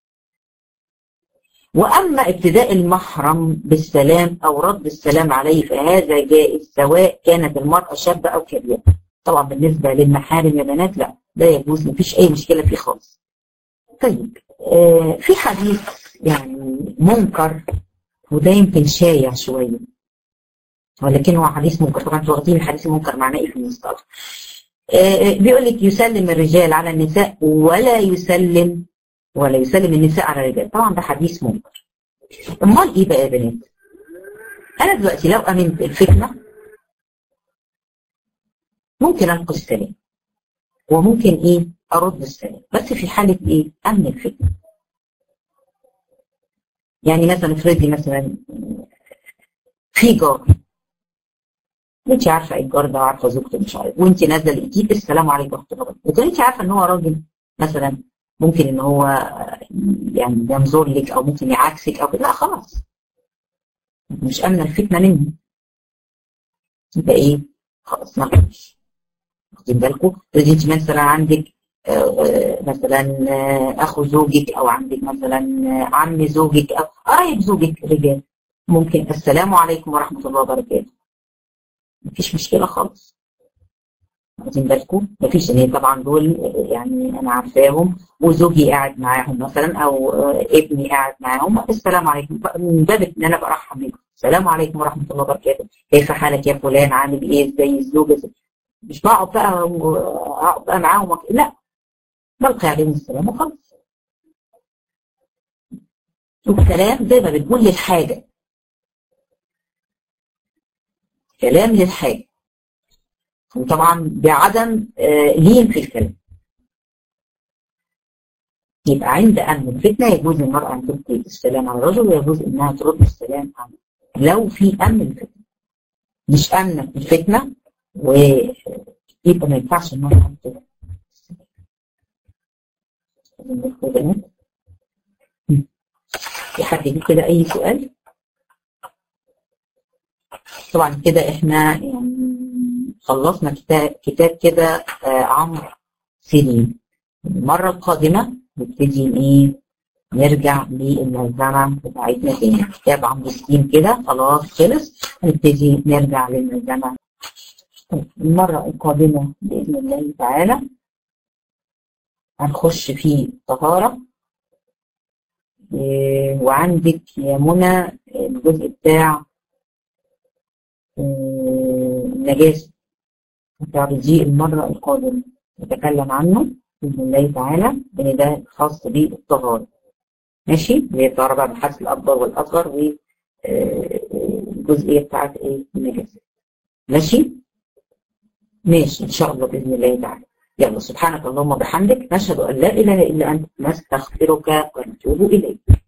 وأما ابتداء المحرم بالسلام أو رد السلام عليه فهذا جائز سواء كانت المرأة شابة أو كبيرة طبعا بالنسبة للمحارم يا بنات لا ده يجوز مفيش أي مشكلة فيه خالص طيب آه في حديث يعني منكر وده يمكن شايع شوية ولكن هو حديث منكر طبعا انتوا واخدين الحديث المنكر معناه ايه في المصطلح آه بيقول لك يسلم الرجال على النساء ولا يسلم ولا يسلم النساء على الرجال طبعا ده حديث منكر امال ايه بقى يا بنات انا دلوقتي لو امنت الفتنه ممكن القي السلام وممكن ايه ارد السلام بس في حاله ايه امن الفتنه يعني مثلا افرضي مثلا في جار وانت عارفه الجار ده وعارفه زوجته مش عارف وانت نازله لقيتيه السلام عليكم ورحمه الله وبركاته وكنت انت عارفه ان هو راجل مثلا ممكن ان هو يعني ينظر لك او ممكن يعاكسك او كده لا خلاص مش امنه الفتنه منه يبقى ايه خلاص ما فيش واخدين بالكم انت مثلا عندك مثلا اخو زوجك او عندك مثلا عم زوجك او قرايب زوجك رجال ممكن السلام عليكم ورحمه الله وبركاته مفيش مشكله خالص واخدين بالكم مفيش ان طبعا دول يعني انا عارفاهم وزوجي قاعد معاهم مثلا او ابني قاعد معاهم السلام عليكم من باب ان انا برحب بيكم السلام عليكم ورحمه الله وبركاته كيف حالك يا فلان عامل ايه ازاي الزوجه مش بقعد بقى اقعد بقى معاهم وك... لا بلقي عليهم السلام وخلاص والكلام زي ما بنقول للحاجه كلام للحاجه وطبعا بعدم لين في الكلام يبقى عند امن الفتنه يجوز للمراه ان تلقي السلام على الرجل ويجوز انها ترد السلام عليه لو في امن الفتنه مش امن الفتنه ويبقى ما ينفعش المراه تلقي في حد يجيب كده اي سؤال طبعا كده احنا يعني خلصنا كتاب كتاب كده عمرو سليم المرة القادمة نبتدي ايه نرجع للملزمة بتاعتنا تاني كتاب عمرو سليم كده خلاص خلص هنبتدي نرجع للملزمة المرة القادمة بإذن الله تعالى هنخش في الطهارة وعندك يا منى الجزء بتاع النجاسة هتعرضيه المرة القادمة نتكلم عنه بإذن الله تعالى إن ده خاص بالطهارة ماشي اللي هي الطهارة بقى بالحدث الأكبر والأصغر والجزئية بتاعت إيه النجاسة ماشي ماشي إن شاء الله بإذن الله تعالى يلا سبحانك اللهم وبحمدك نشهد أن لا إله إلا أنت نستغفرك ونتوب إليك